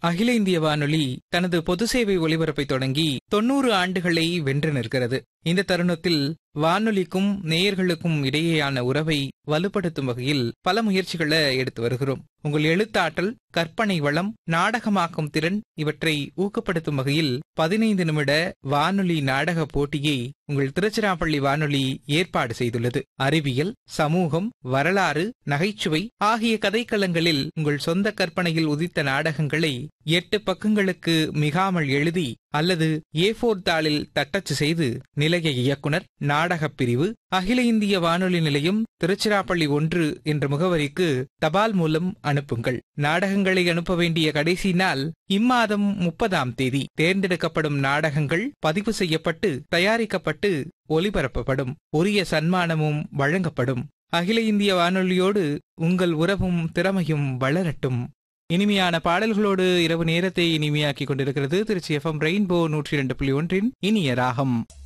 அகில இந்திய வானொலி தனது பொது சேவை ஒலிபரப்பை தொடங்கி தொன்னூறு ஆண்டுகளை வென்று நிற்கிறது இந்த தருணத்தில் வானொலிக்கும் நேயர்களுக்கும் இடையேயான உறவை வலுப்படுத்தும் வகையில் பல முயற்சிகளை எடுத்து வருகிறோம் உங்கள் எழுத்தாற்றல் கற்பனை வளம் நாடகமாக்கும் திறன் இவற்றை ஊக்கப்படுத்தும் வகையில் பதினைந்து நிமிட வானொலி நாடக போட்டியை உங்கள் திருச்சிராப்பள்ளி வானொலி ஏற்பாடு செய்துள்ளது அறிவியல் சமூகம் வரலாறு நகைச்சுவை ஆகிய கதைக்களங்களில் உங்கள் சொந்த கற்பனையில் உதித்த நாடகங்களை எட்டு பக்கங்களுக்கு மிகாமல் எழுதி அல்லது ஏ போர் தாளில் தட்டச்சு செய்து நிலைய இயக்குனர் நாடகப் பிரிவு அகில இந்திய வானொலி நிலையம் திருச்சிராப்பள்ளி ஒன்று என்ற முகவரிக்கு தபால் மூலம் அனுப்புங்கள் நாடகங்களை அனுப்ப வேண்டிய கடைசி நாள் இம்மாதம் முப்பதாம் தேதி தேர்ந்தெடுக்கப்படும் நாடகங்கள் பதிவு செய்யப்பட்டு தயாரிக்கப்பட்டு ஒலிபரப்பப்படும் உரிய சன்மானமும் வழங்கப்படும் அகில இந்திய வானொலியோடு உங்கள் உறவும் திறமையும் வளரட்டும் இனிமையான பாடல்களோடு இரவு நேரத்தை இனிமையாக்கிக் கொண்டிருக்கிறது திருச்சி எஃப்எம் ரெயின்போ நூற்றி இரண்டு புள்ளி ஒன்றின் இனிய ராகம்